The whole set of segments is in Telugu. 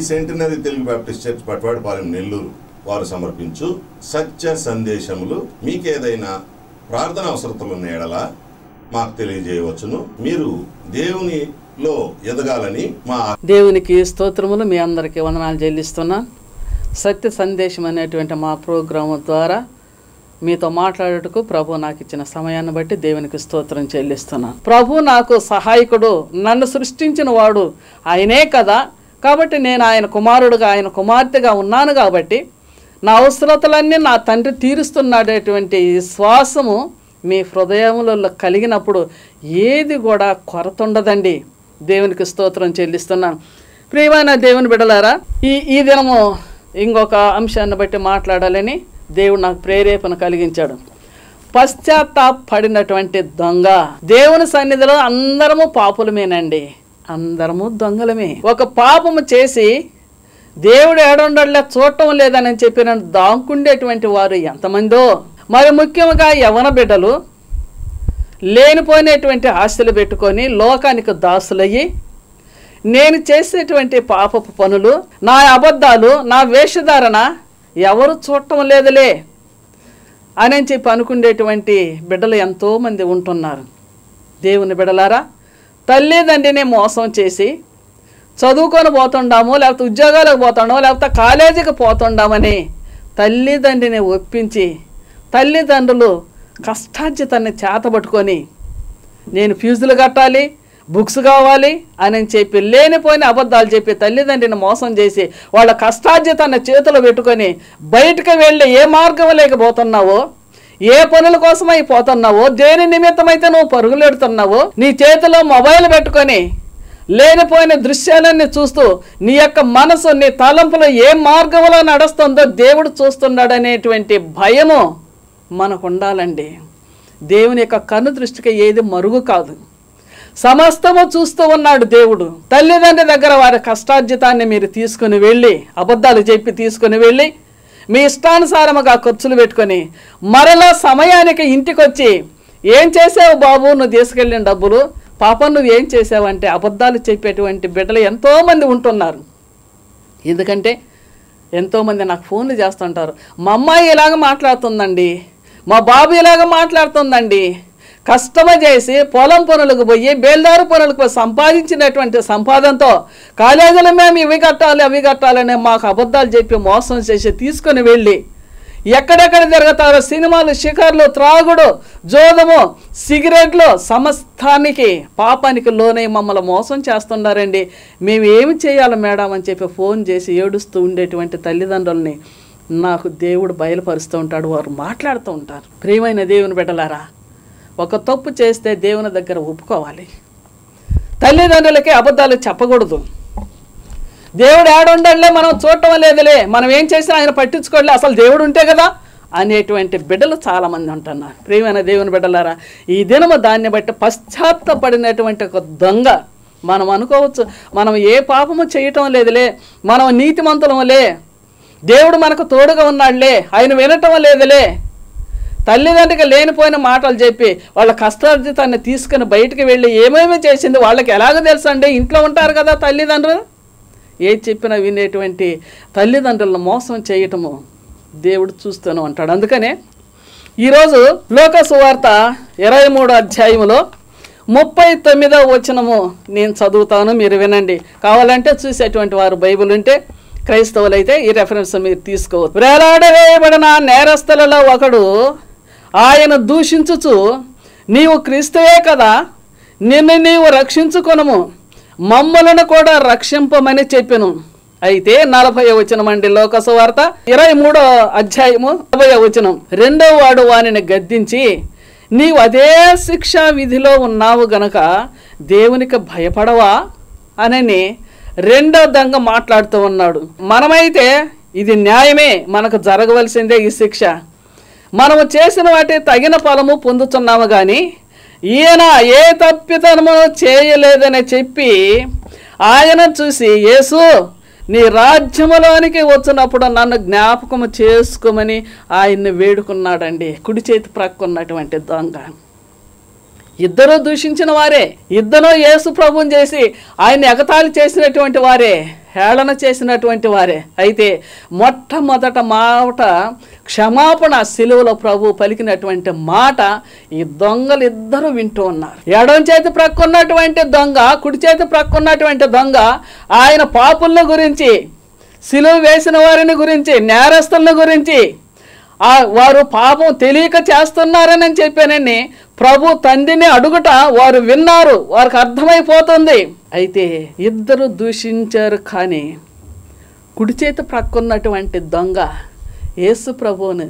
centenary Telugu Baptist church Patwadipalem Nellore వారు సమర్పించు సత్య సందేశములు మీకేదైనా ప్రార్థన అవసరతలు ఉన్న ఎడల మాకు తెలియజేయవచ్చును మీరు దేవునిలో ఎదగాలని మా దేవునికి స్తోత్రములు మీ అందరికీ వందనాలు చెల్లిస్తున్నా సత్య సందేశం అనేటువంటి మా ప్రోగ్రాము ద్వారా మీతో మాట్లాడుటకు ప్రభు నాకు ఇచ్చిన సమయాన్ని బట్టి దేవునికి స్తోత్రం చెల్లిస్తున్నా ప్రభు నాకు సహాయకుడు నన్ను సృష్టించిన వాడు ఆయనే కదా కాబట్టి నేను ఆయన కుమారుడుగా ఆయన కుమార్తెగా ఉన్నాను కాబట్టి నా అవసరతలన్నీ నా తండ్రి తీరుస్తున్నాడేటువంటి విశ్వాసము మీ హృదయములలో కలిగినప్పుడు ఏది కూడా కొరత ఉండదండి దేవునికి స్తోత్రం చెల్లిస్తున్నాను ప్రియమైన దేవుని బిడలారా ఈ ఈ దినము ఇంకొక అంశాన్ని బట్టి మాట్లాడాలని దేవుడు నాకు ప్రేరేపణ కలిగించాడు పశ్చాత్తాపడినటువంటి దొంగ దేవుని సన్నిధిలో అందరము పాపులమేనండి అందరము దొంగలమే ఒక పాపము చేసి దేవుడు ఏడుండలే చూడటం లేదని చెప్పిన దాంకుండేటువంటి వారు ఎంతమందో మరి ముఖ్యంగా యవన బిడ్డలు లేనిపోయినటువంటి ఆశలు పెట్టుకొని లోకానికి దాసులయ్యి నేను చేసేటువంటి పాపపు పనులు నా అబద్ధాలు నా వేషధారణ ఎవరు చూడటం లేదులే అని చెప్పి అనుకునేటువంటి బిడ్డలు ఎంతోమంది ఉంటున్నారు దేవుని బిడలారా తల్లిదండ్రిని మోసం చేసి చదువుకొని పోతుండాము లేకపోతే ఉద్యోగాలకు పోతుండాము లేకపోతే కాలేజీకి పోతుండామని తల్లిదండ్రిని ఒప్పించి తల్లిదండ్రులు కష్టార్జితాన్ని చేతబట్టుకొని నేను ఫీజులు కట్టాలి బుక్స్ కావాలి అని చెప్పి లేనిపోయిన అబద్ధాలు చెప్పి తల్లిదండ్రిని మోసం చేసి వాళ్ళ కష్టార్జితాన్ని చేతిలో పెట్టుకొని బయటకు వెళ్ళి ఏ మార్గం లేకపోతున్నావో ఏ పనుల కోసమై పోతున్నావో దేని నిమిత్తమైతే నువ్వు పరుగులెడుతున్నావో నీ చేతిలో మొబైల్ పెట్టుకొని లేనిపోయిన దృశ్యాలన్నీ చూస్తూ నీ యొక్క మనసు నీ తలంపులు ఏ మార్గంలో నడుస్తుందో దేవుడు చూస్తున్నాడనేటువంటి భయము మనకు ఉండాలండి దేవుని యొక్క కన్ను దృష్టికి ఏది మరుగు కాదు సమస్తము చూస్తూ ఉన్నాడు దేవుడు తల్లిదండ్రి దగ్గర వారి కష్టార్జితాన్ని మీరు తీసుకుని వెళ్ళి అబద్ధాలు చెప్పి తీసుకుని వెళ్ళి మీ ఇష్టానుసారముగా ఖర్చులు పెట్టుకొని మరలా సమయానికి ఇంటికి వచ్చి ఏం చేసావు బాబు నువ్వు తీసుకెళ్ళిన డబ్బులు పాపం నువ్వు ఏం చేసావంటే అబద్ధాలు చెప్పేటువంటి బిడ్డలు ఎంతోమంది ఉంటున్నారు ఎందుకంటే ఎంతోమంది నాకు ఫోన్లు చేస్తుంటారు మా అమ్మాయి ఇలాగ మాట్లాడుతుందండి మా బాబు ఇలాగ మాట్లాడుతుందండి కష్టమ చేసి పొలం పనులకు పోయి బేల్దారు పనులకు పోయి సంపాదించినటువంటి సంపాదనతో కాలేజీలో మేము ఇవి కట్టాలి అవి కట్టాలని మాకు అబద్ధాలు చెప్పి మోసం చేసి తీసుకొని వెళ్ళి ఎక్కడెక్కడ తిరుగుతారో సినిమాలు షికార్లు త్రాగుడు జోదము సిగరెట్లు సమస్తానికి పాపానికి లోనై మమ్మల్ని మోసం చేస్తున్నారండి మేము ఏమి చేయాలి మేడం అని చెప్పి ఫోన్ చేసి ఏడుస్తూ ఉండేటువంటి తల్లిదండ్రుల్ని నాకు దేవుడు బయలుపరుస్తూ ఉంటాడు వారు మాట్లాడుతూ ఉంటారు ప్రియమైన దేవుని బిడ్డలారా ఒక తప్పు చేస్తే దేవుని దగ్గర ఒప్పుకోవాలి తల్లిదండ్రులకి అబద్ధాలు చెప్పకూడదు దేవుడు ఏడుండలే మనం చూడటం లేదులే మనం ఏం చేసినా ఆయన పట్టించుకోలే అసలు దేవుడు ఉంటే కదా అనేటువంటి బిడ్డలు చాలామంది ఉంటున్నారు ప్రియమైన దేవుని బిడ్డలారా ఈ దినము దాన్ని బట్టి పశ్చాత్తపడినటువంటి ఒక దొంగ మనం అనుకోవచ్చు మనం ఏ పాపము చేయటం లేదులే మనం నీతిమంతులములే దేవుడు మనకు తోడుగా ఉన్నాడులే ఆయన వినటం లేదులే తల్లిదండ్రికి లేనిపోయిన మాటలు చెప్పి వాళ్ళ కష్టార్జితాన్ని తీసుకుని బయటికి వెళ్ళి ఏమేమి చేసింది వాళ్ళకి ఎలాగ తెలుసు అండి ఇంట్లో ఉంటారు కదా తల్లిదండ్రులు ఏది చెప్పినా వినేటువంటి తల్లిదండ్రులను మోసం చేయటము దేవుడు చూస్తూనే ఉంటాడు అందుకనే ఈరోజు లోక సువార్త ఇరవై మూడో అధ్యాయములో ముప్పై తొమ్మిదో వచనము నేను చదువుతాను మీరు వినండి కావాలంటే చూసేటువంటి వారు బైబిల్ ఉంటే క్రైస్తవులైతే ఈ రెఫరెన్స్ మీరు తీసుకోవచ్చు వేలాడవేయబడిన నేరస్తులలో ఒకడు ఆయన దూషించుచు నీవు క్రీస్తువే కదా నిన్ను నీవు రక్షించుకొనము మమ్మలను కూడా రక్షింపమని చెప్పెను అయితే నలభై వచనం అండి లోకసువార్త ఇరవై మూడో అధ్యాయము నలభై వచనం రెండో వాడు వానిని గద్దించి నీవు అదే శిక్షా విధిలో ఉన్నావు గనక దేవునికి భయపడవా అనని రెండో దంగ మాట్లాడుతూ ఉన్నాడు మనమైతే ఇది న్యాయమే మనకు జరగవలసిందే ఈ శిక్ష మనము చేసిన వాటి తగిన ఫలము పొందుతున్నాము కానీ ఈయన ఏ తప్పితనము చేయలేదని చెప్పి ఆయన చూసి యేసు నీ రాజ్యములోనికి వచ్చినప్పుడు నన్ను జ్ఞాపకము చేసుకోమని ఆయన్ని వేడుకున్నాడండి కుడి చేతి ప్రక్కున్నటువంటి దొంగ ఇద్దరు దూషించిన వారే ఇద్దరు యేసు ప్రభుని చేసి ఆయన ఎగతాళి చేసినటువంటి వారే హేళన చేసినటువంటి వారే అయితే మొట్టమొదట మాట క్షమాపణ సిలువలో ప్రభు పలికినటువంటి మాట ఈ దొంగలు ఇద్దరు వింటూ ఉన్నారు ఎడం చేతి ప్రక్కున్నటువంటి దొంగ కుడి చేతి ప్రక్కున్నటువంటి దొంగ ఆయన పాపుల గురించి సిలువ వేసిన వారిని గురించి నేరస్తుల గురించి ఆ వారు పాపం తెలియక చేస్తున్నారని చెప్పానని ప్రభు తండ్రిని అడుగుట వారు విన్నారు వారికి అర్థమైపోతుంది అయితే ఇద్దరు దూషించారు కానీ కుడి చేతి ప్రక్కున్నటువంటి దొంగ యేసు ప్రభువుని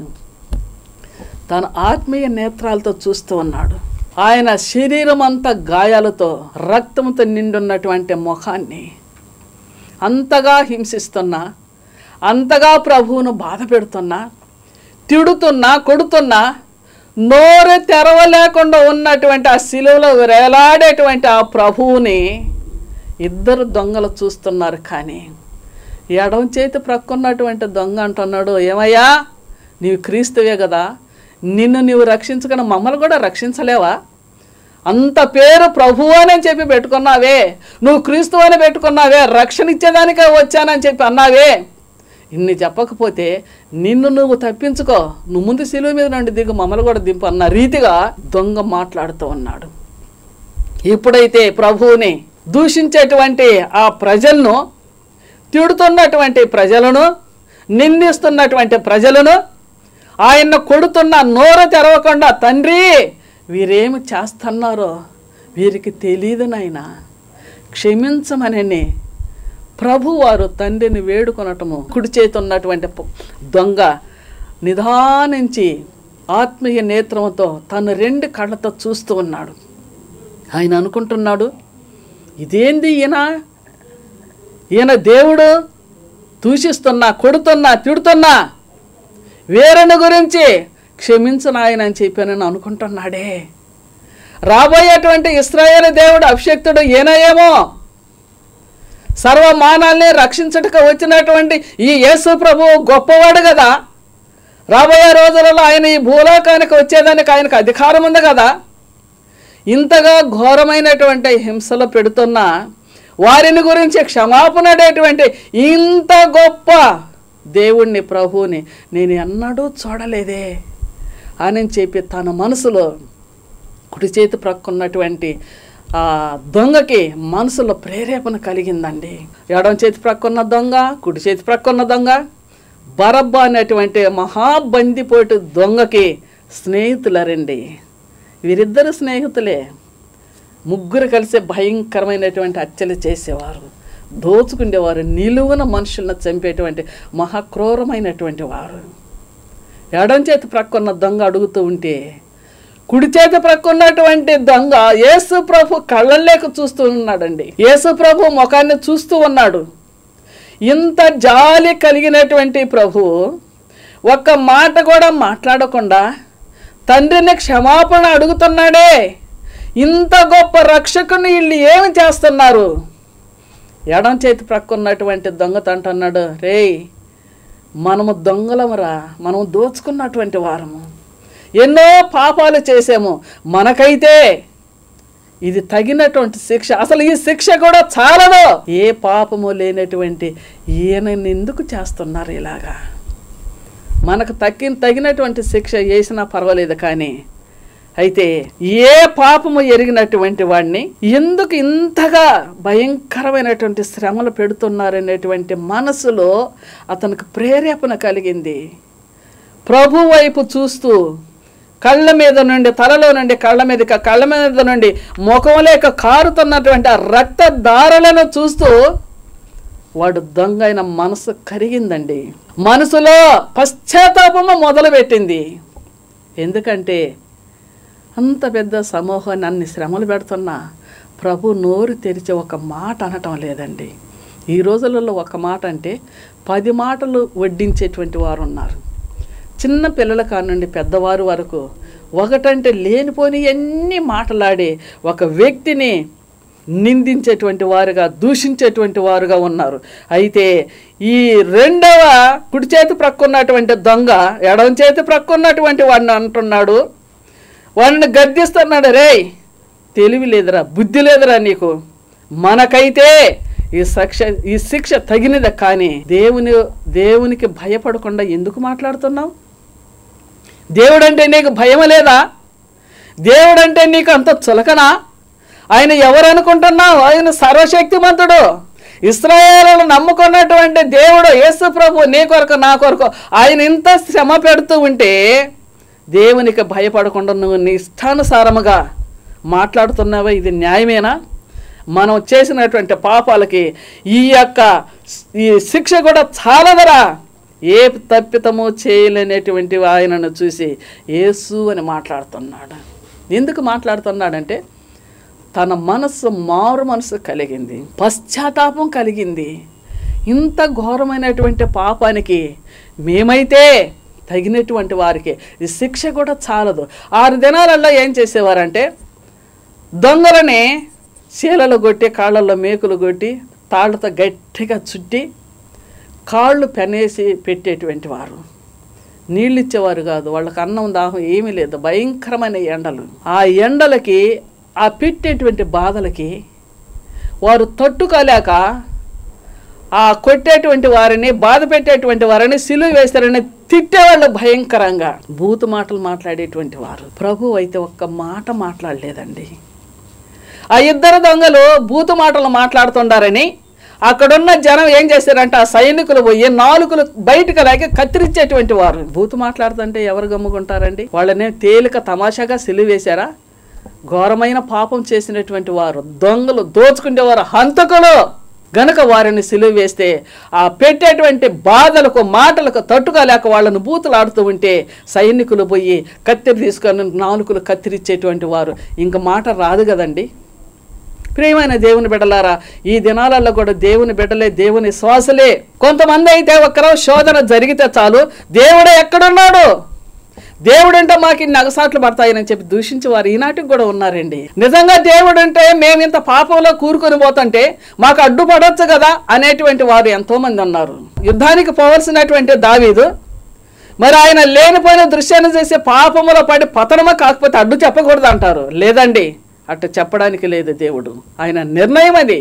తన ఆత్మీయ నేత్రాలతో చూస్తూ ఉన్నాడు ఆయన శరీరం అంతా గాయాలతో రక్తంతో నిండున్నటువంటి ముఖాన్ని అంతగా హింసిస్తున్నా అంతగా ప్రభువును బాధ పెడుతున్నా తిడుతున్నా కొడుతున్నా నోరు తెరవలేకుండా ఉన్నటువంటి ఆ శిలువలో వేలాడేటువంటి ఆ ప్రభువుని ఇద్దరు దొంగలు చూస్తున్నారు కానీ ఎడం చేతి ప్రక్కున్నటువంటి దొంగ అంటున్నాడు ఏమయ్యా నీవు క్రీస్తువే కదా నిన్ను నీవు రక్షించకుండా మమ్మల్ని కూడా రక్షించలేవా అంత పేరు ప్రభువు అని చెప్పి పెట్టుకున్నావే నువ్వు క్రీస్తు అని పెట్టుకున్నావే రక్షణ ఇచ్చేదానికే వచ్చానని చెప్పి అన్నావే ఇన్ని చెప్పకపోతే నిన్ను నువ్వు తప్పించుకో నువ్వు ముందు శిలువ మీద నుండి దిగు మమ్మల్ని కూడా దింపు అన్న రీతిగా దొంగ మాట్లాడుతూ ఉన్నాడు ఇప్పుడైతే ప్రభువుని దూషించేటువంటి ఆ ప్రజలను తిడుతున్నటువంటి ప్రజలను నిందిస్తున్నటువంటి ప్రజలను ఆయన కొడుతున్న నోరు తెరవకుండా తండ్రి వీరేమి చేస్తున్నారో వీరికి తెలియదు నాయనా క్షమించమనని ప్రభు వారు తండ్రిని వేడుకొనటము కుడి చేతి ఉన్నటువంటి ప- దొంగ నిదానించి ఆత్మీయ నేత్రంతో తన రెండు కళ్ళతో చూస్తూ ఉన్నాడు ఆయన అనుకుంటున్నాడు ఇదేంది ఈయన ఈయన దేవుడు దూషిస్తున్నా కొడుతున్నా తిడుతున్నా వేరని గురించి క్షమించు నాయన అని చెప్పానని అనుకుంటున్నాడే రాబోయేటువంటి ఇస్రాయేల్ దేవుడు అభిషక్తుడు ఈయనయేమో సర్వమానాల్ని రక్షించటకు వచ్చినటువంటి ఈ యేసు ప్రభువు గొప్పవాడు కదా రాబోయే రోజులలో ఆయన ఈ భూలోకానికి వచ్చేదానికి ఆయనకు అధికారం ఉంది కదా ఇంతగా ఘోరమైనటువంటి హింసలు పెడుతున్న వారిని గురించి క్షమాపణ అనేటువంటి ఇంత గొప్ప దేవుణ్ణి ప్రభువుని నేను ఎన్నడూ చూడలేదే అని చెప్పి తన మనసులో కుడి చేతి ప్రక్కున్నటువంటి ఆ దొంగకి మనసులో ప్రేరేపణ కలిగిందండి ఎడం చేతి ప్రక్కున్న దొంగ కుడి చేతి ప్రక్కున్న దొంగ బరబ్బ అనేటువంటి మహాబందిపోటు దొంగకి స్నేహితులరండి వీరిద్దరు స్నేహితులే ముగ్గురు కలిసి భయంకరమైనటువంటి హత్యలు చేసేవారు దోచుకునేవారు నిలువున మనుషులను చంపేటువంటి మహాక్రూరమైనటువంటి వారు ఎడం చేతి ప్రక్కున్న దొంగ అడుగుతూ ఉంటే కుడి చేతి ప్రక్కున్నటువంటి దొంగ యేసు ప్రభు కళ్ళల్లేక చూస్తూ ఉన్నాడండి యేసు ప్రభు ముఖాన్ని చూస్తూ ఉన్నాడు ఇంత జాలి కలిగినటువంటి ప్రభు ఒక్క మాట కూడా మాట్లాడకుండా తండ్రిని క్షమాపణ అడుగుతున్నాడే ఇంత గొప్ప రక్షకుని వీళ్ళు ఏమి చేస్తున్నారు ఎడం చేతి ప్రక్కున్నటువంటి దొంగత అంటున్నాడు రేయ్ మనము దొంగలమురా మనం దోచుకున్నటువంటి వారము ఎన్నో పాపాలు చేసాము మనకైతే ఇది తగినటువంటి శిక్ష అసలు ఈ శిక్ష కూడా చాలదు ఏ పాపము లేనటువంటి ఈయనని ఎందుకు చేస్తున్నారు ఇలాగా మనకు తగ్గి తగినటువంటి శిక్ష వేసినా పర్వాలేదు కానీ అయితే ఏ పాపము ఎరిగినటువంటి వాడిని ఎందుకు ఇంతగా భయంకరమైనటువంటి శ్రమలు పెడుతున్నారనేటువంటి మనసులో అతనికి ప్రేరేపణ కలిగింది ప్రభు వైపు చూస్తూ కళ్ళ మీద నుండి తలలో నుండి కళ్ళ మీద కళ్ళ మీద నుండి ముఖం లేక కారుతున్నటువంటి ఆ రక్త దారలను చూస్తూ వాడు దొంగ అయిన మనసు కరిగిందండి మనసులో పశ్చాత్తాపము మొదలుపెట్టింది ఎందుకంటే అంత పెద్ద సమూహాన్ని అన్ని శ్రమలు పెడుతున్నా ప్రభు నోరు తెరిచి ఒక మాట అనటం లేదండి ఈ రోజులలో ఒక మాట అంటే పది మాటలు వడ్డించేటువంటి వారు ఉన్నారు చిన్న పిల్లల కానుండి పెద్దవారు వరకు ఒకటంటే లేనిపోని ఎన్ని మాటలాడి ఒక వ్యక్తిని నిందించేటువంటి వారుగా దూషించేటువంటి వారుగా ఉన్నారు అయితే ఈ రెండవ కుడి చేతి ప్రక్కున్నటువంటి దొంగ ఎడమ చేతి ప్రక్కున్నటువంటి వాడిని అంటున్నాడు వాడిని గద్దిస్తున్నాడు రేయ్ తెలివి లేదురా బుద్ధి లేదురా నీకు మనకైతే ఈ శిక్ష ఈ శిక్ష తగినది కానీ దేవుని దేవునికి భయపడకుండా ఎందుకు మాట్లాడుతున్నావు దేవుడంటే నీకు భయం లేదా దేవుడంటే నీకు అంత చులకనా ఆయన ఎవరు అనుకుంటున్నావు ఆయన సర్వశక్తిమంతుడు ఇస్రాయేలను నమ్ముకున్నటువంటి దేవుడు యేసు ప్రభు నీ కొరకు నా కొరకు ఆయన ఇంత శ్రమ పెడుతూ ఉంటే దేవునికి భయపడకుండా నువ్వు నీ ఇష్టానుసారముగా మాట్లాడుతున్నావా ఇది న్యాయమేనా మనం చేసినటువంటి పాపాలకి ఈ యొక్క ఈ శిక్ష కూడా చాలదరా ఏ తప్పితము చేయలేనటువంటి ఆయనను చూసి యేసు అని మాట్లాడుతున్నాడు ఎందుకు మాట్లాడుతున్నాడంటే తన మనస్సు మారు మనసు కలిగింది పశ్చాత్తాపం కలిగింది ఇంత ఘోరమైనటువంటి పాపానికి మేమైతే తగినటువంటి వారికి ఈ శిక్ష కూడా చాలదు ఆరు దినాలలో ఏం చేసేవారంటే దొంగలని చీలలు కొట్టి కాళ్ళల్లో మేకులు కొట్టి తాళ్ళతో గట్టిగా చుట్టి కాళ్ళు పెనేసి పెట్టేటువంటి వారు నీళ్ళు ఇచ్చేవారు కాదు వాళ్ళకి అన్నం దాహం ఏమీ లేదు భయంకరమైన ఎండలు ఆ ఎండలకి ఆ పెట్టేటువంటి బాధలకి వారు తట్టుకోలేక ఆ కొట్టేటువంటి వారిని బాధ పెట్టేటువంటి వారిని సిలువ వేస్తారని తిట్టేవాళ్ళు భయంకరంగా బూతు మాటలు మాట్లాడేటువంటి వారు ప్రభు అయితే ఒక్క మాట మాట్లాడలేదండి ఆ ఇద్దరు దొంగలు బూతు మాటలు మాట్లాడుతుండారని అక్కడున్న జనం ఏం చేశారంటే ఆ సైనికులు పోయి నాలుగులు బయటకు లాగి కత్తిరించేటువంటి వారు బూతు మాట్లాడుతుంటే ఎవరు గమ్ముకుంటారండి వాళ్ళని తేలిక తమాషాగా సిలివేశారా ఘోరమైన పాపం చేసినటువంటి వారు దొంగలు దోచుకునేవారు హంతకులు గనుక వారిని సిలువ వేస్తే ఆ పెట్టేటువంటి బాధలకు మాటలకు తట్టుకోలేక వాళ్ళను బూతులాడుతూ ఉంటే సైనికులు పోయి కత్తిరి తీసుకొని నాలుకలు కత్తిరించేటువంటి వారు ఇంక మాట రాదు కదండి ప్రియమైన దేవుని బిడ్డలారా ఈ దినాలలో కూడా దేవుని బిడ్డలే దేవుని శ్వాసలే కొంతమంది అయితే ఒక్కరో శోధన జరిగితే చాలు దేవుడే ఎక్కడున్నాడు దేవుడంటే మాకు ఇన్ని అగసాట్లు పడతాయని చెప్పి దూషించి వారు ఈనాటికి కూడా ఉన్నారండి నిజంగా దేవుడంటే మేము ఇంత పాపంలో కూరుకొని పోతుంటే మాకు అడ్డుపడవచ్చు కదా అనేటువంటి వారు ఎంతోమంది ఉన్నారు యుద్ధానికి పోవలసినటువంటి దావీదు మరి ఆయన లేనిపోయిన దృశ్యాన్ని చేసే పాపములో పడి పతనమా కాకపోతే అడ్డు చెప్పకూడదు అంటారు లేదండి అట్ట చెప్పడానికి లేదు దేవుడు ఆయన నిర్ణయం అది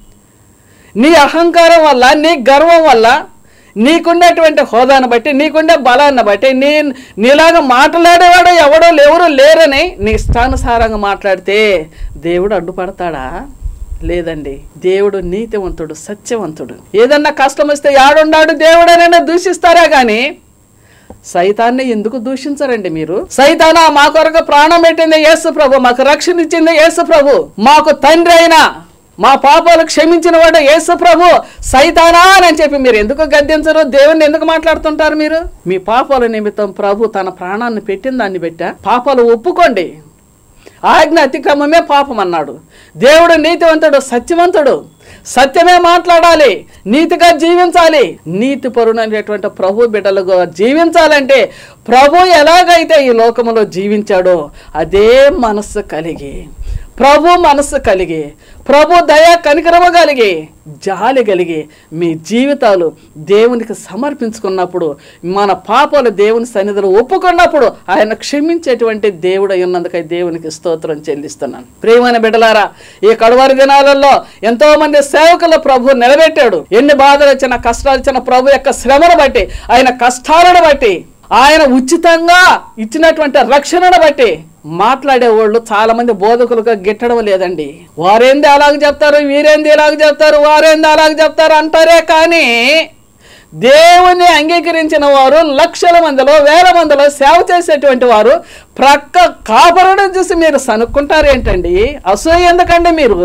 నీ అహంకారం వల్ల నీ గర్వం వల్ల నీకుండేటువంటి హోదాను బట్టి నీకుండే బలాన్ని బట్టి నీ నీలాగా మాట్లాడేవాడు ఎవడో ఎవరు లేరని నీ ఇష్టానుసారంగా మాట్లాడితే దేవుడు అడ్డుపడతాడా లేదండి దేవుడు నీతివంతుడు సత్యవంతుడు ఏదన్నా కష్టం వస్తే యాడున్నాడు దేవుడనైనా దూషిస్తారా కానీ సైతాన్ని ఎందుకు దూషించరండి మీరు సైతానా మా కొరకు ప్రాణం పెట్టింది యేసు ప్రభు మాకు రక్షణ ఇచ్చింది యేసు ప్రభు మాకు తండ్రి అయినా మా పాపాలు క్షమించిన వాడు యేసు ప్రభు సైతానా అని చెప్పి మీరు ఎందుకు గద్దించరు దేవుని ఎందుకు మాట్లాడుతుంటారు మీరు మీ పాపాల నిమిత్తం ప్రభు తన ప్రాణాన్ని పెట్టిన దాన్ని పెట్టా పాపాలు ఒప్పుకోండి ఆజ్ఞ అతిక్రమమే పాపం అన్నాడు దేవుడు నీతివంతుడు సత్యవంతుడు సత్యమే మాట్లాడాలి నీతిగా జీవించాలి నీతి పరుణైనటువంటి ప్రభు బిడ్డలుగా జీవించాలంటే ప్రభు ఎలాగైతే ఈ లోకములో జీవించాడో అదే మనస్సు కలిగి ప్రభు మనస్సు కలిగి ప్రభు దయ కనికరమ కలిగి జాలి కలిగి మీ జీవితాలు దేవునికి సమర్పించుకున్నప్పుడు మన పాపాలు దేవుని సన్నిధిలో ఒప్పుకున్నప్పుడు ఆయన క్షమించేటువంటి దేవుడు ఉన్నందుకై దేవునికి స్తోత్రం చెల్లిస్తున్నాను ప్రియమైన బిడ్డలారా ఈ కడవారి దినాలలో ఎంతో మంది సేవకులు ప్రభు నిలబెట్టాడు ఎన్ని బాధలు వచ్చిన కష్టాలు వచ్చిన ప్రభు యొక్క శ్రమను బట్టి ఆయన కష్టాలను బట్టి ఆయన ఉచితంగా ఇచ్చినటువంటి రక్షణను బట్టి మాట్లాడేవాళ్ళు చాలా మంది బోధకులుగా గిట్టడం లేదండి వారేంది అలాగ చెప్తారు వీరేంది ఇలాగ చెప్తారు వారేంది అలాగ చెప్తారు అంటారే కానీ దేవుని అంగీకరించిన వారు లక్షల మందిలో వేల మందిలో సేవ చేసేటువంటి వారు ప్రక్క కాపరడం చూసి మీరు సనుక్కుంటారేంటండి అసూయ ఎందుకండి మీరు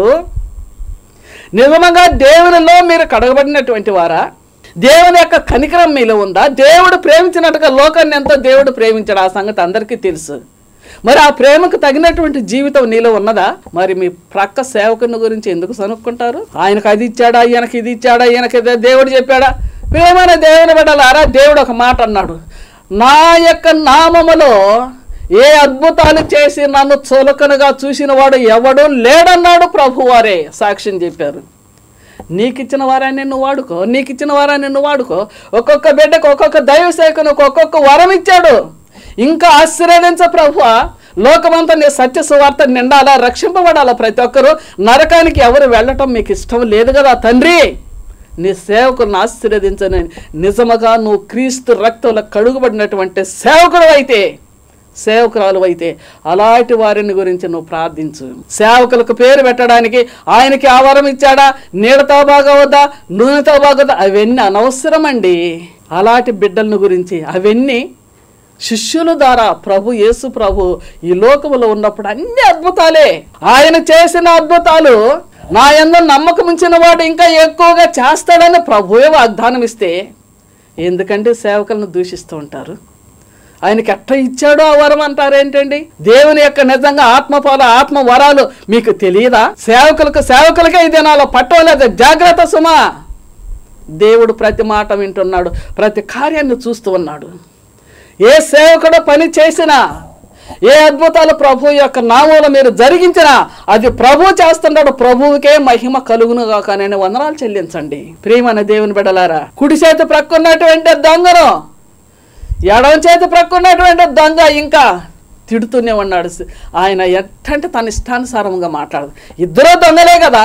నిజంగా దేవునిలో మీరు కడగబడినటువంటి వారా దేవుని యొక్క కనికరం మీలో ఉందా దేవుడు ప్రేమించినట్టుగా లోకాన్ని ఎంతో దేవుడు ప్రేమించాడు ఆ సంగతి అందరికీ తెలుసు మరి ఆ ప్రేమకు తగినటువంటి జీవితం నీలో ఉన్నదా మరి మీ ప్రక్క సేవకుని గురించి ఎందుకు సనుక్కుంటారు ఆయనకు అది ఇచ్చాడా ఈయనకి ఇది ఇచ్చాడా ఈయనకి ఇది దేవుడు చెప్పాడా ప్రేమైన దేవుని బిడ్డలారా దేవుడు ఒక మాట అన్నాడు నా యొక్క నామములో ఏ అద్భుతాలు చేసి నన్ను చులకనగా చూసిన వాడు ఎవడు లేడన్నాడు ప్రభువారే సాక్ష్యం చెప్పారు నీకు ఇచ్చిన వారాన్ని నువ్వు వాడుకో నీకు ఇచ్చిన వారాన్ని నువ్వు వాడుకో ఒక్కొక్క బిడ్డకు ఒక్కొక్క దైవ సేవకునికి ఒక్కొక్క వరం ఇచ్చాడు ఇంకా ఆశీర్వదించ ప్రభు లోకమంతా నీ సత్య సువార్త నిండాలా రక్షింపబడాలా ప్రతి ఒక్కరూ నరకానికి ఎవరు వెళ్ళటం మీకు ఇష్టం లేదు కదా తండ్రి నీ సేవకులను ఆశీర్వదించని నిజముగా నువ్వు క్రీస్తు రక్తంలో కడుగుబడినటువంటి సేవకుడు అయితే సేవకురాలు అయితే అలాంటి వారిని గురించి నువ్వు ప్రార్థించు సేవకులకు పేరు పెట్టడానికి ఆయనకి ఆవరం ఇచ్చాడా నీడతో బాగవద్దా నూనెతో బాగోదా అవన్నీ అనవసరమండి అలాంటి బిడ్డలను గురించి అవన్నీ శిష్యుల ద్వారా ప్రభు యేసు ప్రభు ఈ లోకములో ఉన్నప్పుడు అన్ని అద్భుతాలే ఆయన చేసిన అద్భుతాలు నా ఎందు నమ్మకం ఉంచిన వాడు ఇంకా ఎక్కువగా చేస్తాడని ప్రభువే వాగ్దానం ఇస్తే ఎందుకంటే సేవకులను దూషిస్తూ ఉంటారు ఆయనకి ఎట్లా ఇచ్చాడో ఆ వరం అంటారు ఏంటండి దేవుని యొక్క నిజంగా ఆత్మపాల ఆత్మ వరాలు మీకు తెలియదా సేవకులకు సేవకులకే ఈ దినాల్లో పట్టవలేదు జాగ్రత్త సుమా దేవుడు ప్రతి మాట వింటున్నాడు ప్రతి కార్యాన్ని చూస్తూ ఉన్నాడు ఏ సేవకుడు పని చేసినా ఏ అద్భుతాలు ప్రభు యొక్క నామంలో మీరు జరిగించినా అది ప్రభు చేస్తున్నాడు ప్రభువుకే మహిమ కలుగును కాక నేను వందనాలు చెల్లించండి ప్రియమైన దేవుని బిడలారా కుడి చేతి ప్రక్కున్నటువంటి దొంగను ఎడవ చేతి ప్రక్కున్నటువంటి దొంగ ఇంకా తిడుతూనే ఉన్నాడు ఆయన ఎట్టంటే తన ఇష్టానుసారంగా మాట్లాడదు ఇద్దరు దొంగలే కదా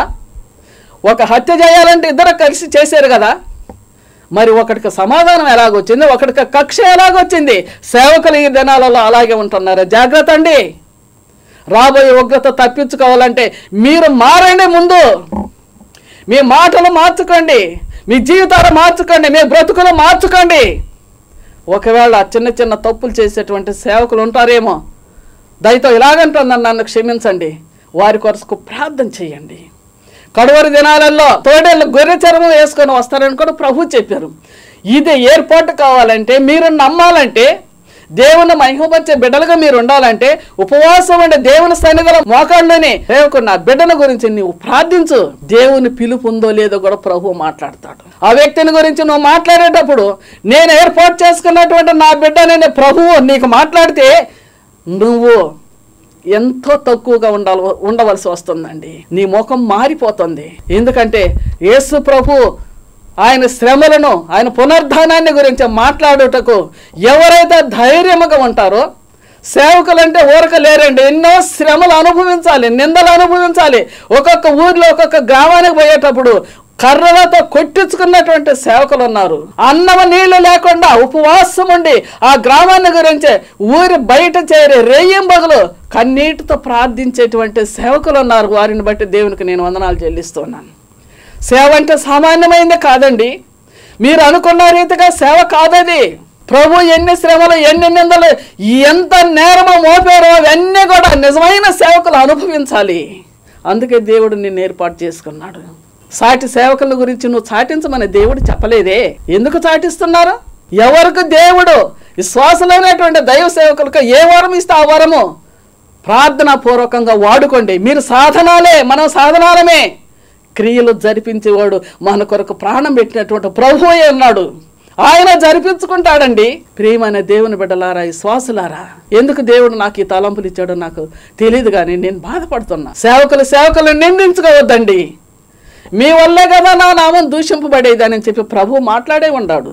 ఒక హత్య చేయాలంటే ఇద్దరు కలిసి చేశారు కదా మరి ఒకటికి సమాధానం ఎలాగొచ్చింది ఒకటికి కక్ష ఎలాగొచ్చింది సేవకులు ఈ దినాలలో అలాగే ఉంటున్నారు జాగ్రత్త అండి రాబోయే ఉగ్రత తప్పించుకోవాలంటే మీరు మారండి ముందు మీ మాటలు మార్చుకోండి మీ జీవితాలు మార్చుకోండి మీ బ్రతుకులు మార్చుకోండి ఒకవేళ చిన్న చిన్న తప్పులు చేసేటువంటి సేవకులు ఉంటారేమో దయతో ఇలాగంటుందని నన్ను క్షమించండి వారి కొరకు ప్రార్థన చేయండి కడువరి దినాలలో తోడేళ్ళు గొర్రె చర్మం వేసుకొని వస్తారని కూడా ప్రభు చెప్పారు ఇది ఏర్పాటు కావాలంటే మీరు నమ్మాలంటే దేవుని మహిమపరిచే బిడ్డలుగా మీరు ఉండాలంటే ఉపవాసం అంటే దేవుని సన్నిధిలో మోకాళ్ళని సేవకు నా బిడ్డల గురించి నువ్వు ప్రార్థించు దేవుని పిలుపు ఉందో లేదో కూడా ప్రభు మాట్లాడతాడు ఆ వ్యక్తిని గురించి నువ్వు మాట్లాడేటప్పుడు నేను ఏర్పాటు చేసుకున్నటువంటి నా బిడ్డనని ప్రభువు నీకు మాట్లాడితే నువ్వు ఎంతో తక్కువగా ఉండాల ఉండవలసి వస్తుందండి నీ ముఖం మారిపోతుంది ఎందుకంటే యేసు ప్రభు ఆయన శ్రమలను ఆయన పునర్ధానాన్ని గురించి మాట్లాడుటకు ఎవరైతే ధైర్యముగా ఉంటారో సేవకులంటే ఊరక లేరండి ఎన్నో శ్రమలు అనుభవించాలి నిందలు అనుభవించాలి ఒక్కొక్క ఊర్లో ఒక్కొక్క గ్రామానికి పోయేటప్పుడు కర్రలతో కొట్టించుకున్నటువంటి సేవకులు ఉన్నారు అన్నమ నీళ్లు లేకుండా ఉపవాసం ఉండి ఆ గ్రామాన్ని గురించి ఊరి బయట చేరి రెయ్యంబగలు కన్నీటితో ప్రార్థించేటువంటి సేవకులు ఉన్నారు వారిని బట్టి దేవునికి నేను వందనాలు చెల్లిస్తున్నాను సేవ అంటే సామాన్యమైంది కాదండి మీరు అనుకున్న రీతిగా సేవ కాదది ప్రభు ఎన్ని శ్రమలు ఎన్ని నిందలు ఎంత నేరమో మోపారో అవన్నీ కూడా నిజమైన సేవకులు అనుభవించాలి అందుకే దేవుడు నిన్ను ఏర్పాటు చేసుకున్నాడు సాటి సేవకుల గురించి నువ్వు చాటించమని దేవుడు చెప్పలేదే ఎందుకు చాటిస్తున్నారు ఎవరికి దేవుడు విశ్వాసమైనటువంటి దైవ సేవకులకు ఏ వరం ఇస్తే ఆ వరము ప్రార్థనా పూర్వకంగా వాడుకోండి మీరు సాధనాలే మనం సాధనాలమే క్రియలు జరిపించేవాడు మన కొరకు ప్రాణం పెట్టినటువంటి ప్రభువే ఉన్నాడు ఆయన జరిపించుకుంటాడండి ప్రియమైన దేవుని బిడ్డలారా ఈ శ్వాసలారా ఎందుకు దేవుడు నాకు ఈ తలంపులు ఇచ్చాడో నాకు తెలియదు కానీ నేను బాధపడుతున్నా సేవకులు సేవకులు నిందించుకోవద్దండి మీ వల్లే కదా నా నామం దూషింపబడేదని చెప్పి ప్రభు మాట్లాడే ఉన్నాడు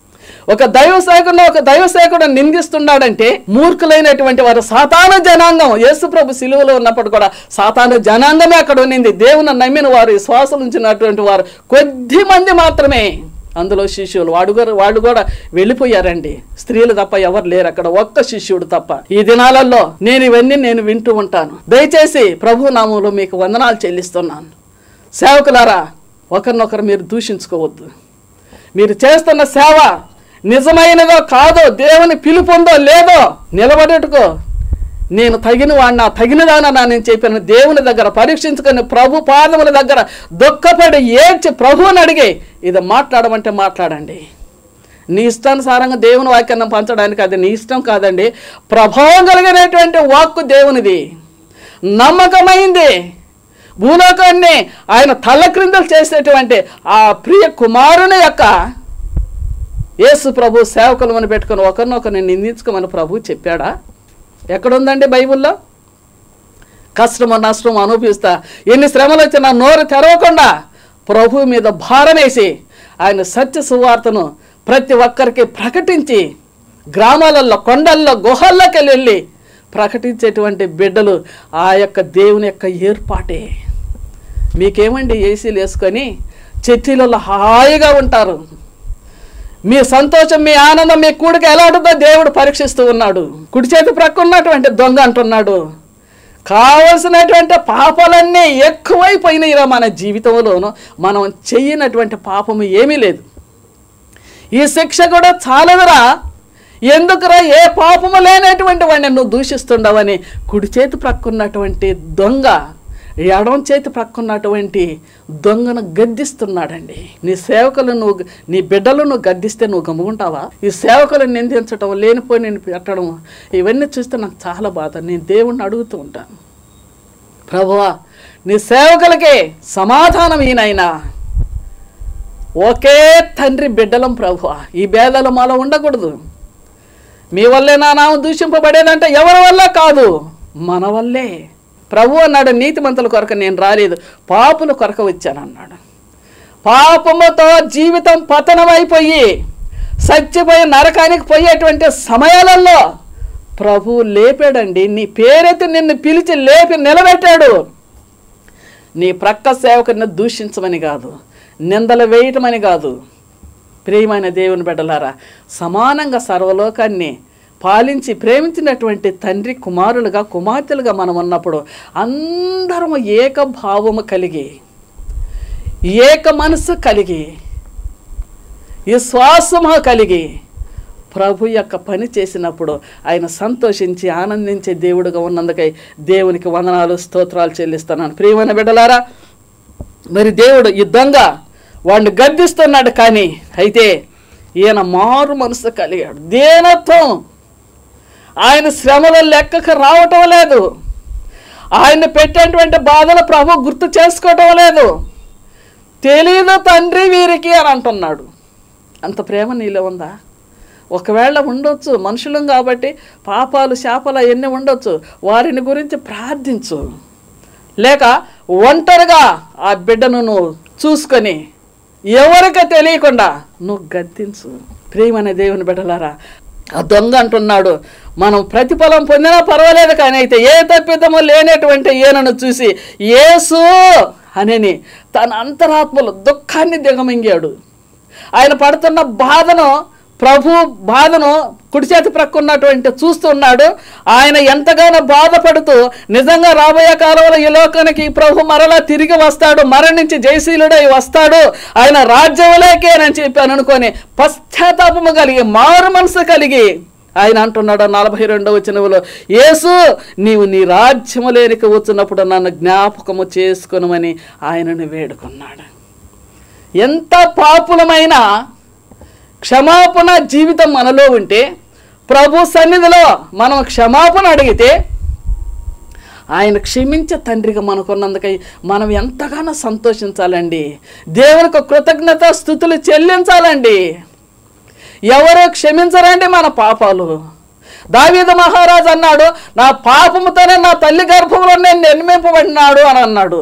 ఒక దైవ సేవకుడు ఒక దైవ సేవకుడు నిందిస్తున్నాడంటే మూర్ఖులైనటువంటి వారు సాతాన జనాంగం యేసు ప్రభు సిలువలో ఉన్నప్పుడు కూడా సాతాన జనాంగమే అక్కడ ఉన్నింది దేవుని నమ్మిన వారు విశ్వాసం ఉంచినటువంటి వారు కొద్ది మంది మాత్రమే అందులో శిష్యులు వాడు కూడా వాళ్ళు కూడా వెళ్ళిపోయారండి స్త్రీలు తప్ప ఎవరు లేరు అక్కడ ఒక్క శిష్యుడు తప్ప ఈ దినాలలో నేను ఇవన్నీ నేను వింటూ ఉంటాను దయచేసి ప్రభు నామంలో మీకు వందనాలు చెల్లిస్తున్నాను సేవకులారా ఒకరినొకరు మీరు దూషించుకోవద్దు మీరు చేస్తున్న సేవ నిజమైనదో కాదో దేవుని పిలుపుందో లేదో నిలబడేట్టుకో నేను తగిన వాడినా తగినదానా నేను చెప్పిన దేవుని దగ్గర పరీక్షించుకొని ప్రభు పాదముల దగ్గర దుఃఖపడి ఏడ్చి ప్రభువుని అడిగి ఇది మాట్లాడమంటే మాట్లాడండి నీ ఇష్టానుసారంగా దేవుని వాక్యాన్ని పంచడానికి అది నీ ఇష్టం కాదండి ప్రభావం కలిగినటువంటి వాక్కు దేవునిది నమ్మకమైంది భూలోకాన్ని ఆయన తల్ల క్రిందలు చేసేటువంటి ఆ ప్రియ కుమారుని యొక్క యేసు ప్రభు సేవకులమని పెట్టుకొని ఒకరినొకరిని నిందించుకోమని ప్రభు చెప్పాడా ఎక్కడుందండి బైబిల్లో కష్టము నష్టము అనుభవిస్తా ఎన్ని శ్రమలు వచ్చినా నోరు తెరవకుండా ప్రభు మీద భారం వేసి ఆయన సత్య సువార్తను ప్రతి ఒక్కరికి ప్రకటించి గ్రామాలలో కొండల్లో గుహల్లోకి వెళ్ళి ప్రకటించేటువంటి బిడ్డలు ఆ యొక్క దేవుని యొక్క ఏర్పాటే మీకేమండి ఏసీలు వేసుకొని చర్చిలలో హాయిగా ఉంటారు మీ సంతోషం మీ ఆనందం మీ కూడికి ఎలా ఉంటుందో దేవుడు పరీక్షిస్తూ ఉన్నాడు కుడి చేతి ప్రక్క ఉన్నటువంటి దొంగ అంటున్నాడు కావలసినటువంటి పాపాలన్నీ ఎక్కువైపోయినాయిరా మన జీవితంలోనూ మనం చెయ్యనటువంటి పాపము ఏమీ లేదు ఈ శిక్ష కూడా చాలదురా ఎందుకురా ఏ పాపము లేనటువంటి వాడిని నువ్వు దూషిస్తుండవని కుడి చేతి ప్రక్కున్నటువంటి దొంగ ఎడం చేతి ప్రక్కున్నటువంటి దొంగను గద్దిస్తున్నాడండి నీ సేవకులు నువ్వు నీ బిడ్డలు నువ్వు గద్దిస్తే నువ్వు గమ్ముకుంటావా ఈ సేవకులను నిందించడం లేనిపోయి నేను పెట్టడం ఇవన్నీ చూస్తే నాకు చాలా బాధ నేను దేవుణ్ణి అడుగుతూ ఉంటాను ప్రభువా నీ సేవకులకే సమాధానం ఈయనైనా ఒకే తండ్రి బిడ్డలం ప్రభు ఈ భేదాలు మాలో ఉండకూడదు మీ వల్లే నా నామం దూషింపబడేదంటే ఎవరి వల్ల కాదు మన వల్లే ప్రభు అన్నాడు నీతిమంతుల కొరకు నేను రాలేదు పాపుల కొరకు వచ్చాను అన్నాడు పాపముతో జీవితం పతనమైపోయి సచ్చిపోయి నరకానికి పోయేటువంటి సమయాలలో ప్రభు లేపాడండి నీ పేరెత్తి నిన్ను పిలిచి లేపి నిలబెట్టాడు నీ ప్రక్క సేవకుని దూషించమని కాదు నిందలు వేయటమని కాదు ప్రియమైన దేవుని బిడ్డలారా సమానంగా సర్వలోకాన్ని పాలించి ప్రేమించినటువంటి తండ్రి కుమారులుగా కుమార్తెలుగా మనం ఉన్నప్పుడు అందరము ఏక భావము కలిగి ఏక మనసు కలిగి విశ్వాసము కలిగి ప్రభు యొక్క పని చేసినప్పుడు ఆయన సంతోషించి ఆనందించే దేవుడుగా ఉన్నందుకై దేవునికి వందనాలు స్తోత్రాలు చెల్లిస్తున్నాను ప్రియమైన బిడ్డలారా మరి దేవుడు యుద్ధంగా వాడిని గద్దిస్తున్నాడు కానీ అయితే ఈయన మారు మనసు కలిగాడు దేనత్వం ఆయన శ్రమల లెక్కకు రావటం లేదు ఆయన పెట్టేటువంటి బాధలు ప్రభు గుర్తు చేసుకోవటం లేదు తెలీదు తండ్రి వీరికి అని అంటున్నాడు అంత ప్రేమ నీలో ఉందా ఒకవేళ ఉండొచ్చు మనుషులం కాబట్టి పాపాలు శాపాలు అవన్నీ ఉండొచ్చు వారిని గురించి ప్రార్థించు లేక ఒంటరిగా ఆ బిడ్డను నువ్వు చూసుకొని ఎవరికి తెలియకుండా నువ్వు గద్దించు ప్రియమనే దేవుని బిడ్డలారా ఆ దొంగ అంటున్నాడు మనం ప్రతిఫలం పొందినా పర్వాలేదు కానీ అయితే ఏ తప్పిదము లేనటువంటి ఈయనను చూసి యేసు అనని తన అంతరాత్మలో దుఃఖాన్ని దిగమింగాడు ఆయన పడుతున్న బాధను ప్రభు బాధను కుడి చేతి ప్రక్కున్నటువంటి చూస్తున్నాడు ఆయన ఎంతగానో బాధపడుతూ నిజంగా రాబోయే కాలంలో ఈ లోకానికి ఈ ప్రభు మరలా తిరిగి వస్తాడు మరణించి జయశీలుడై వస్తాడు ఆయన రాజ్యములేకేనని చెప్పాను అనుకొని పశ్చాత్తాపము కలిగి మారు మనసు కలిగి ఆయన అంటున్నాడు నలభై రెండవ వచనములో యేసు నీవు నీ రాజ్యములేనికి వచ్చినప్పుడు నన్ను జ్ఞాపకము చేసుకొనమని ఆయనను వేడుకున్నాడు ఎంత పాపులమైనా క్షమాపణ జీవితం మనలో ఉంటే ప్రభు సన్నిధిలో మనం క్షమాపణ అడిగితే ఆయన క్షమించే తండ్రిగా మనకున్నందుకై మనం ఎంతగానో సంతోషించాలండి దేవునికి కృతజ్ఞత స్థుతులు చెల్లించాలండి ఎవరు క్షమించరండి మన పాపాలు దావీదు మహారాజు అన్నాడు నా పాపముతోనే నా తల్లి గర్భంలో నేను నిర్మింపబడినాడు అని అన్నాడు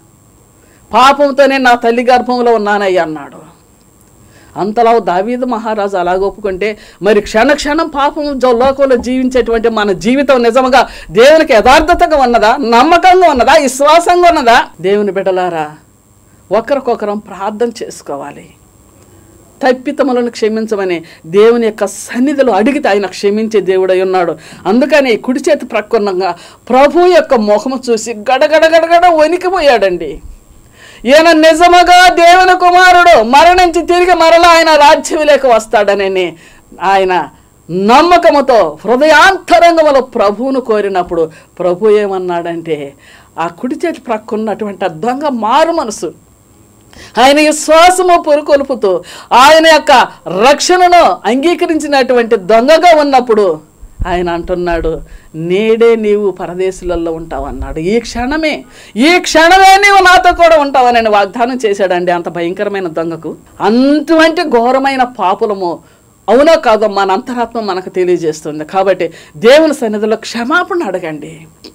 పాపంతోనే నా తల్లి గర్భంలో ఉన్నానయ్య అన్నాడు అంతలా దావీదు మహారాజు అలాగ ఒప్పుకుంటే మరి క్షణ క్షణం పాపం జ- లోకంలో జీవించేటువంటి మన జీవితం నిజముగా దేవునికి యథార్థతగా ఉన్నదా నమ్మకంగా ఉన్నదా విశ్వాసంగా ఉన్నదా దేవుని బిడ్డలారా ఒకరికొకరం ప్రార్థన చేసుకోవాలి తప్పితములను క్షమించమని దేవుని యొక్క సన్నిధిలో అడిగితే ఆయన క్షమించే దేవుడై ఉన్నాడు అందుకని కుడి చేతి ప్రక్కనంగా ప్రభు యొక్క ముఖము చూసి గడగడ గడగడ వణికిపోయాడండి ఈయన నిజముగా దేవుని కుమారుడు మరణించి తిరిగి మరలా ఆయన రాజ్యములేక వస్తాడనని ఆయన నమ్మకముతో హృదయాంతరంగములో ప్రభువును కోరినప్పుడు ప్రభు ఏమన్నాడంటే ఆ కుడి చేతి ప్రక్కున్నటువంటి ఆ దొంగ మారు మనసు ఆయన విశ్వాసము పురుకొల్పుతూ ఆయన యొక్క రక్షణను అంగీకరించినటువంటి దొంగగా ఉన్నప్పుడు ఆయన అంటున్నాడు నేడే నీవు పరదేశులలో ఉంటావన్నాడు ఈ క్షణమే ఈ క్షణమే నీవు నాతో కూడా ఉంటావని వాగ్దానం చేశాడండి అంత భయంకరమైన దొంగకు అటువంటి ఘోరమైన పాపులము అవునో కాదో మన అంతరాత్మ మనకు తెలియజేస్తుంది కాబట్టి దేవుని సన్నిధిలో క్షమాపణ అడగండి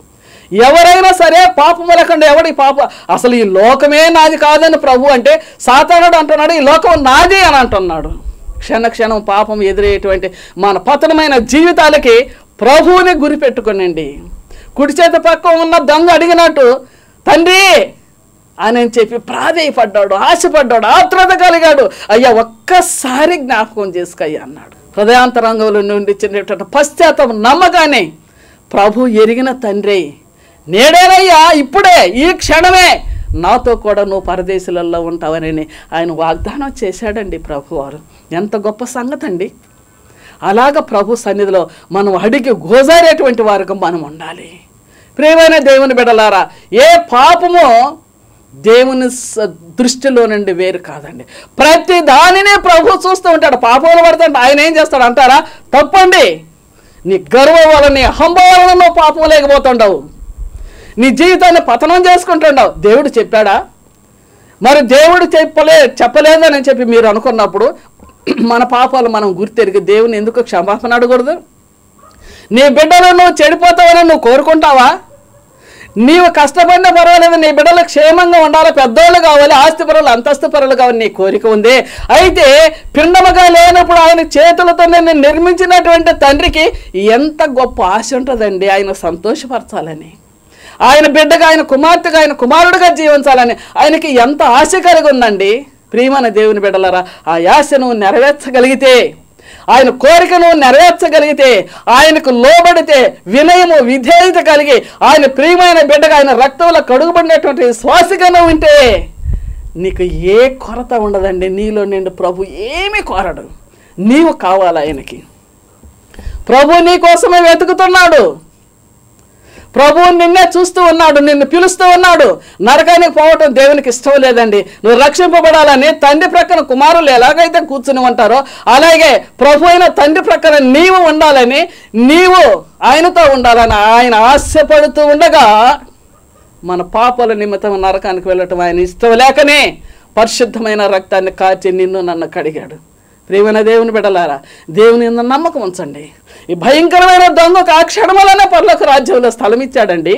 ఎవరైనా సరే పాపం లేకుండా ఎవడి పాప అసలు ఈ లోకమే నాది కాదని ప్రభు అంటే సాతానుడు అంటున్నాడు ఈ లోకం నాది అని అంటున్నాడు క్షణ క్షణం పాపం ఎదురయ్యేటువంటి మన పతనమైన జీవితాలకి ప్రభువుని గురిపెట్టుకునండి కుడి చేత పక్క ఉన్న దొంగ అడిగినట్టు తండ్రి అని చెప్పి ప్రాధేయపడ్డాడు ఆశపడ్డాడు ఆత్రత కలిగాడు అయ్యా ఒక్కసారి జ్ఞాపకం చేసుకయ్యా అన్నాడు హృదయాంతరంగంలో నుండి చిన్నటువంటి పశ్చాత్తాపం నమ్మగానే ప్రభు ఎరిగిన తండ్రి నేడేనయ్యా ఇప్పుడే ఈ క్షణమే నాతో కూడా నువ్వు పరదేశులలో ఉంటావని ఆయన వాగ్దానం చేశాడండి ప్రభువారు ఎంత గొప్ప సంగతి అండి అలాగ ప్రభు సన్నిధిలో మనం అడిగి గోజారేటువంటి వారుగా మనం ఉండాలి ప్రియమైన దేవుని బిడలారా ఏ పాపమో దేవుని స- దృష్టిలో నుండి వేరు కాదండి ప్రతి దానినే ప్రభు చూస్తూ ఉంటాడు పాపంలో పడుతుంటే ఆయన ఏం చేస్తాడు అంటారా తప్పండి నీ గర్వం వల్ల నీ అహంభావం వలన నువ్వు పాపం లేకపోతుండవు నీ జీవితాన్ని పతనం చేసుకుంటుండవు దేవుడు చెప్పాడా మరి దేవుడు చెప్పలే చెప్పలేదని చెప్పి మీరు అనుకున్నప్పుడు మన పాపాలు మనం గుర్తెరిగి దేవుని ఎందుకు క్షమాపణ అడగకూడదు నీ బిడ్డలు నువ్వు చెడిపోతావని నువ్వు కోరుకుంటావా నీవు కష్టపడినా పర్వాలేదు నీ బిడ్డలు క్షేమంగా ఉండాలి పెద్దోళ్ళు కావాలి ఆస్తి పరులు అంతస్తు పరులు కావాలి నీ కోరిక ఉంది అయితే పిండముగా లేనప్పుడు ఆయన చేతులతో నేను నిర్మించినటువంటి తండ్రికి ఎంత గొప్ప ఆశ ఉంటుందండి ఆయన సంతోషపరచాలని ఆయన బిడ్డగా ఆయన కుమార్తెగా ఆయన కుమారుడిగా జీవించాలని ఆయనకి ఎంత ఆశ కలిగి ఉందండి ప్రియమైన దేవుని బిడ్డలరా ఆ ఆశను నెరవేర్చగలిగితే ఆయన కోరికను నెరవేర్చగలిగితే ఆయనకు లోబడితే వినయము విధేయత కలిగి ఆయన ప్రియమైన బిడ్డగా ఆయన రక్తంలో కడుగుబడినటువంటి శ్వాసగాను ఉంటే నీకు ఏ కొరత ఉండదండి నీలో నిండు ప్రభు ఏమీ కోరడు నీవు కావాలి ఆయనకి ప్రభు నీ కోసమే వెతుకుతున్నాడు ప్రభువు నిన్నే చూస్తూ ఉన్నాడు నిన్ను పిలుస్తూ ఉన్నాడు నరకానికి పోవటం దేవునికి ఇష్టం లేదండి నువ్వు రక్షింపబడాలని తండ్రి ప్రక్కన కుమారులు ఎలాగైతే కూర్చుని ఉంటారో అలాగే ప్రభు అయిన తండ్రి ప్రక్కన నీవు ఉండాలని నీవు ఆయనతో ఉండాలని ఆయన ఆశపడుతూ ఉండగా మన పాపాల నిమిత్తం నరకానికి వెళ్ళటం ఆయన ఇష్టం లేకనే పరిశుద్ధమైన రక్తాన్ని కాచి నిన్ను నన్ను కడిగాడు ప్రియమైన దేవుని బిడలారా దేవుని యందు నమ్మకం ఉంచండి ఈ భయంకరమైన దొంగకు ఆ క్షణములనే పర్లోక రాజ్యంలో స్థలం ఇచ్చాడండి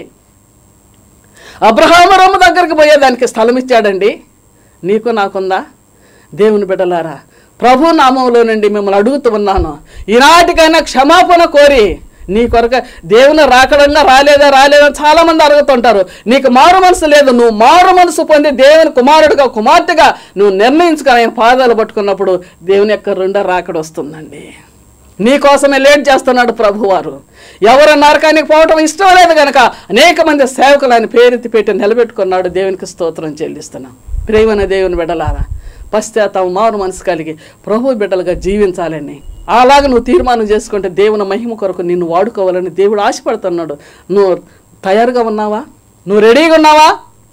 అబ్రహాము రొమ్మ దగ్గరికి పోయేదానికి స్థలం ఇచ్చాడండి నీకు నాకుందా దేవుని బిడ్డలారా ప్రభు నామంలో నుండి మిమ్మల్ని అడుగుతూ ఉన్నాను ఈనాటికైనా క్షమాపణ కోరి నీ కొరక దేవుని రాకడంగా రాలేదా రాలేదా చాలా మంది అడుగుతుంటారు నీకు మారు మనసు లేదు నువ్వు మారు మనసు పొంది దేవుని కుమారుడిగా కుమార్తెగా నువ్వు నిర్ణయించుకొని ఆయన పాదాలు పట్టుకున్నప్పుడు దేవుని యొక్క రెండో రాకడ వస్తుందండి నీ కోసమే లేట్ చేస్తున్నాడు ప్రభువారు ఎవరు నరకానికి పోవటం ఇష్టం లేదు కనుక అనేక మంది సేవకులు ఆయన పేరెత్తి పెట్టి నిలబెట్టుకున్నాడు దేవునికి స్తోత్రం చెల్లిస్తున్నాం ప్రేమన దేవుని బిడ్డలారా పశ్చాత్తాపం మారు మనసు కలిగి ప్రభు బిడ్డలుగా జీవించాలని అలాగ నువ్వు తీర్మానం చేసుకుంటే దేవుని మహిమ కొరకు నిన్ను వాడుకోవాలని దేవుడు ఆశపడుతున్నాడు నువ్వు తయారుగా ఉన్నావా నువ్వు రెడీగా ఉన్నావా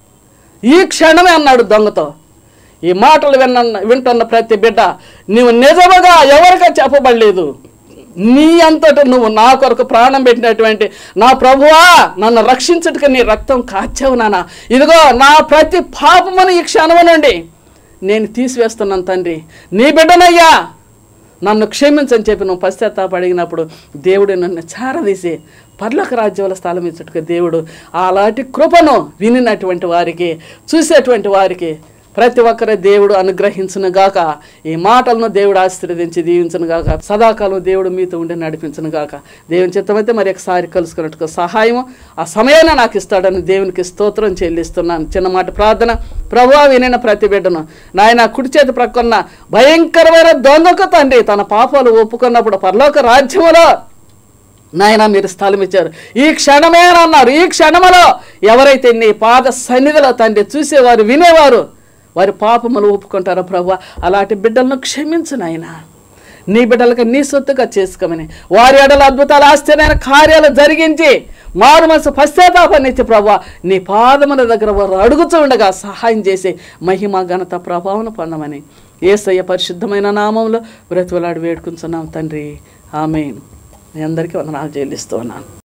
ఈ క్షణమే అన్నాడు దొంగతో ఈ మాటలు విన్న వింటున్న ప్రతి బిడ్డ నీవు నిజముగా ఎవరికా చెప్పబడలేదు నీ అంతట నువ్వు నా కొరకు ప్రాణం పెట్టినటువంటి నా ప్రభువా నన్ను రక్షించుటకు నీ రక్తం కాచావు నాన్న ఇదిగో నా ప్రతి పాపమును ఈ క్షణము నుండి నేను తీసివేస్తున్నాను తండ్రి నీ బిడ్డనయ్యా నన్ను క్షమించని చెప్పి నువ్వు పశ్చాత్తాప అడిగినప్పుడు దేవుడు నన్ను చారదీసి పర్లోక రాజ్యంలో స్థలం ఇచ్చుటకు దేవుడు అలాంటి కృపను వినినటువంటి వారికి చూసేటువంటి వారికి ప్రతి ఒక్కరి దేవుడు అనుగ్రహించును గాక ఈ మాటలను దేవుడు ఆశీర్వదించి దీవించును గాక సదాకాలం దేవుడు మీతో ఉండి నడిపించును గాక దేవుని చిత్తమైతే మరి ఒకసారి కలుసుకున్నట్టుగా సహాయము ఆ సమయాన్ని నాకు ఇస్తాడని దేవునికి స్తోత్రం చెల్లిస్తున్నాను చిన్న మాట ప్రార్థన ప్రభువా వినిన ప్రతి బిడ్డను నాయన కుడి చేతి ప్రక్కన్న భయంకరమైన దొంగకు తండ్రి తన పాపాలు ఒప్పుకున్నప్పుడు పరలోక రాజ్యములో నాయన మీరు స్థలం ఇచ్చారు ఈ క్షణమే అని అన్నారు ఈ క్షణములో ఎవరైతే నీ పాద సన్నిధిలో తండ్రి చూసేవారు వినేవారు వారి పాపములు ఒప్పుకుంటారో ప్రభు అలాంటి బిడ్డలను క్షమించు నాయన నీ బిడ్డలకు నీ సొత్తుగా చేసుకోమని వారి ఎడల అద్భుతాలు ఆశ్చర్యమైన కార్యాలు జరిగించి మారు మనసు పశ్చాత్తాపాన్ని ఇచ్చి ప్రభు నీ పాదముల దగ్గర వారు అడుగుతూ ఉండగా సహాయం చేసి మహిమ ఘనత ప్రభావం పొందమని ఏసయ్య పరిశుద్ధమైన నామంలో బ్రతువులాడి వేడుకుంటున్నాం తండ్రి ఆమె మీ అందరికీ వందనాలు చెల్లిస్తూ ఉన్నాను